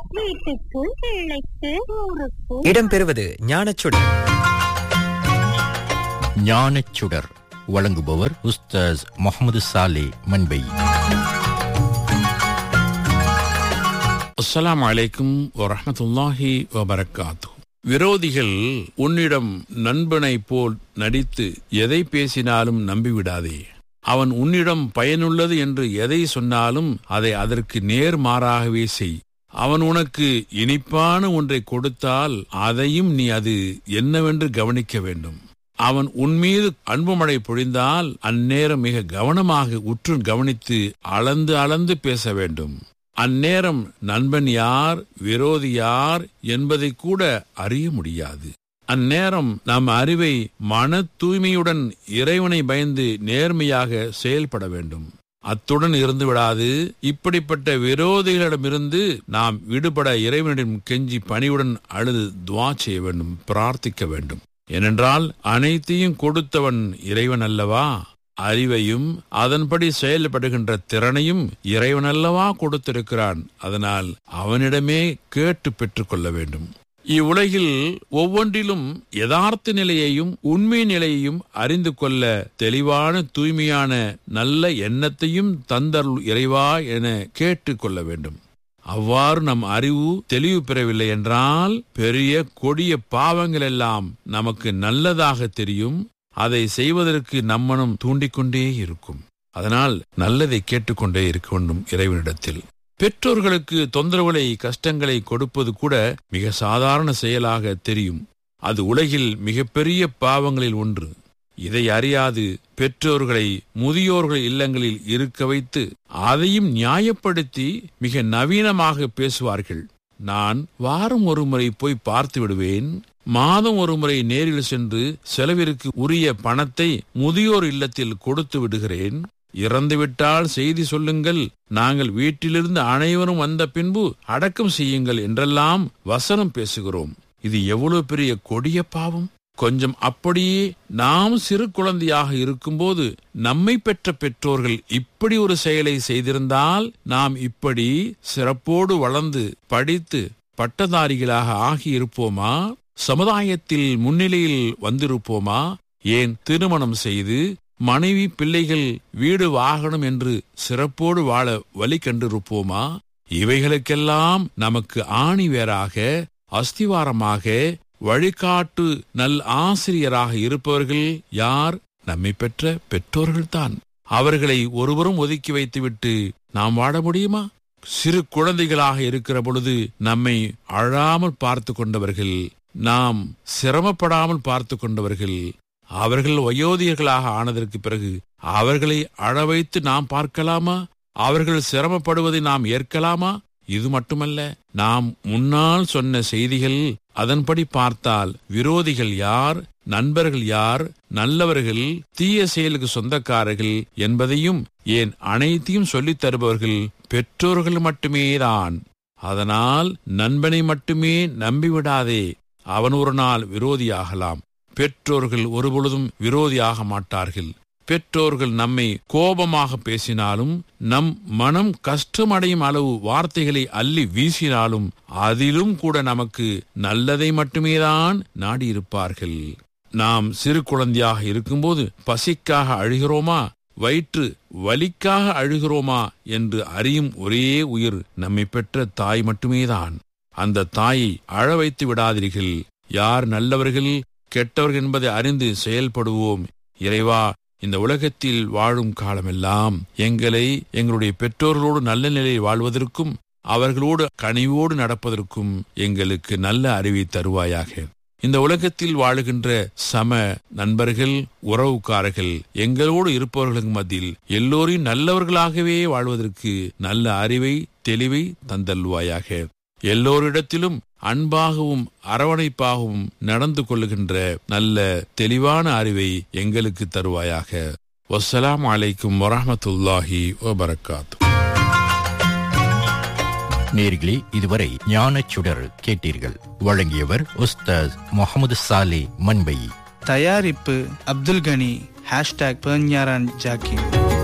வீட்டுக்கு பிள்ளைக்கு ஊருக்கு இடம்பெறுவது ஞானச்சுடர் ஞானச்சுடர் வழங்குபவர் உஸ்தாஸ் முகமது சாலே மண்பை அஸ்ஸலாமு அலைக்கும் வரஹ்மத்துல்லாஹி வபரகாத்து விரோதிகள் உன்னிடம் நண்பனைப் போல் நடித்து எதை பேசினாலும் நம்பிவிடாதே அவன் உன்னிடம் பயனுள்ளது என்று எதை சொன்னாலும் அதை அதற்கு நேர்மாறாகவே செய் அவன் உனக்கு இனிப்பான ஒன்றை கொடுத்தால் அதையும் நீ அது என்னவென்று கவனிக்க வேண்டும் அவன் உன்மீது அன்புமழை பொழிந்தால் அந்நேரம் மிக கவனமாக உற்று கவனித்து அளந்து அளந்து பேச வேண்டும் அந்நேரம் நண்பன் யார் விரோதி யார் என்பதை கூட அறிய முடியாது அந்நேரம் நம் அறிவை மன தூய்மையுடன் இறைவனை பயந்து நேர்மையாக செயல்பட வேண்டும் அத்துடன் இருந்து விடாது இப்படிப்பட்ட விரோதிகளிடமிருந்து நாம் விடுபட இறைவனிடம் கெஞ்சி பணிவுடன் அழுது துவா செய்ய வேண்டும் பிரார்த்திக்க வேண்டும் ஏனென்றால் அனைத்தையும் கொடுத்தவன் இறைவன் அல்லவா அறிவையும் அதன்படி செயல்படுகின்ற திறனையும் இறைவன் அல்லவா கொடுத்திருக்கிறான் அதனால் அவனிடமே கேட்டு பெற்றுக்கொள்ள வேண்டும் இவ்வுலகில் ஒவ்வொன்றிலும் யதார்த்த நிலையையும் உண்மை நிலையையும் அறிந்து கொள்ள தெளிவான தூய்மையான நல்ல எண்ணத்தையும் தந்தருள் இறைவா என கேட்டுக்கொள்ள வேண்டும் அவ்வாறு நம் அறிவு தெளிவு பெறவில்லை என்றால் பெரிய கொடிய பாவங்கள் எல்லாம் நமக்கு நல்லதாக தெரியும் அதை செய்வதற்கு நம்மனும் தூண்டிக்கொண்டே இருக்கும் அதனால் நல்லதை கேட்டுக்கொண்டே இருக்க வேண்டும் இறைவனிடத்தில் பெற்றோர்களுக்கு தொந்தரவுகளை கஷ்டங்களை கொடுப்பது கூட மிக சாதாரண செயலாக தெரியும் அது உலகில் மிகப்பெரிய பாவங்களில் ஒன்று இதை அறியாது பெற்றோர்களை முதியோர்கள் இல்லங்களில் இருக்க வைத்து அதையும் நியாயப்படுத்தி மிக நவீனமாக பேசுவார்கள் நான் வாரம் ஒரு முறை போய் பார்த்து விடுவேன் மாதம் ஒரு முறை நேரில் சென்று செலவிற்கு உரிய பணத்தை முதியோர் இல்லத்தில் கொடுத்து விடுகிறேன் இறந்துவிட்டால் செய்தி சொல்லுங்கள் நாங்கள் வீட்டிலிருந்து அனைவரும் வந்த பின்பு அடக்கம் செய்யுங்கள் என்றெல்லாம் வசனம் பேசுகிறோம் இது எவ்வளவு பெரிய கொடிய பாவம் கொஞ்சம் அப்படியே நாம் சிறு குழந்தையாக இருக்கும்போது நம்மை பெற்ற பெற்றோர்கள் இப்படி ஒரு செயலை செய்திருந்தால் நாம் இப்படி சிறப்போடு வளர்ந்து படித்து பட்டதாரிகளாக ஆகி இருப்போமா சமுதாயத்தில் முன்னிலையில் வந்திருப்போமா ஏன் திருமணம் செய்து மனைவி பிள்ளைகள் வீடு வாகனம் என்று சிறப்போடு வாழ வழி கண்டிருப்போமா இவைகளுக்கெல்லாம் நமக்கு ஆணி வேறாக அஸ்திவாரமாக வழிகாட்டு நல் ஆசிரியராக இருப்பவர்கள் யார் நம்மை பெற்ற பெற்றோர்கள்தான் அவர்களை ஒருவரும் ஒதுக்கி வைத்துவிட்டு நாம் வாழ முடியுமா சிறு குழந்தைகளாக இருக்கிற பொழுது நம்மை அழாமல் பார்த்து கொண்டவர்கள் நாம் சிரமப்படாமல் பார்த்து கொண்டவர்கள் அவர்கள் வயோதிகர்களாக ஆனதற்கு பிறகு அவர்களை அழ வைத்து நாம் பார்க்கலாமா அவர்கள் சிரமப்படுவதை நாம் ஏற்கலாமா இது மட்டுமல்ல நாம் முன்னால் சொன்ன செய்திகள் அதன்படி பார்த்தால் விரோதிகள் யார் நண்பர்கள் யார் நல்லவர்கள் தீய செயலுக்கு சொந்தக்காரர்கள் என்பதையும் ஏன் அனைத்தையும் சொல்லித் தருபவர்கள் பெற்றோர்கள் மட்டுமேதான் அதனால் நண்பனை மட்டுமே நம்பிவிடாதே அவன் ஒரு நாள் விரோதியாகலாம் பெற்றோர்கள் ஒருபொழுதும் விரோதியாக மாட்டார்கள் பெற்றோர்கள் நம்மை கோபமாக பேசினாலும் நம் மனம் கஷ்டமடையும் அளவு வார்த்தைகளை அள்ளி வீசினாலும் அதிலும் கூட நமக்கு நல்லதை மட்டுமேதான் நாடியிருப்பார்கள் நாம் சிறு குழந்தையாக இருக்கும்போது பசிக்காக அழுகிறோமா வயிற்று வலிக்காக அழுகிறோமா என்று அறியும் ஒரே உயிர் நம்மை பெற்ற தாய் மட்டுமேதான் அந்த தாயை அழ வைத்து விடாதீர்கள் யார் நல்லவர்கள் கெட்டவர்கள் என்பதை அறிந்து செயல்படுவோம் இறைவா இந்த உலகத்தில் வாழும் காலமெல்லாம் எங்களை எங்களுடைய பெற்றோர்களோடு நல்ல நிலையில் வாழ்வதற்கும் அவர்களோடு கனிவோடு நடப்பதற்கும் எங்களுக்கு நல்ல அறிவை தருவாயாக இந்த உலகத்தில் வாழுகின்ற சம நண்பர்கள் உறவுக்காரர்கள் எங்களோடு இருப்பவர்களுக்கு மத்தியில் எல்லோரையும் நல்லவர்களாகவே வாழ்வதற்கு நல்ல அறிவை தெளிவை தந்தல்வாயாக எல்லோரிடத்திலும் அன்பாகவும் அரவணைப்பாகவும் நடந்து கொள்ளுகின்ற நல்ல தெளிவான அறிவை எங்களுக்கு தருவாயாக வசலாம் அலைக்கும் வரஹமத்துல்லாஹி வபரகாத்து நேர்களே இதுவரை ஞானச்சுடர் கேட்டீர்கள் வழங்கியவர் உஸ்தாஸ் முகமது சாலே மண்பை தயாரிப்பு அப்துல் கனி ஹேஷ்டாக் பேஞ்ஞாரான் ஜாக்கிர்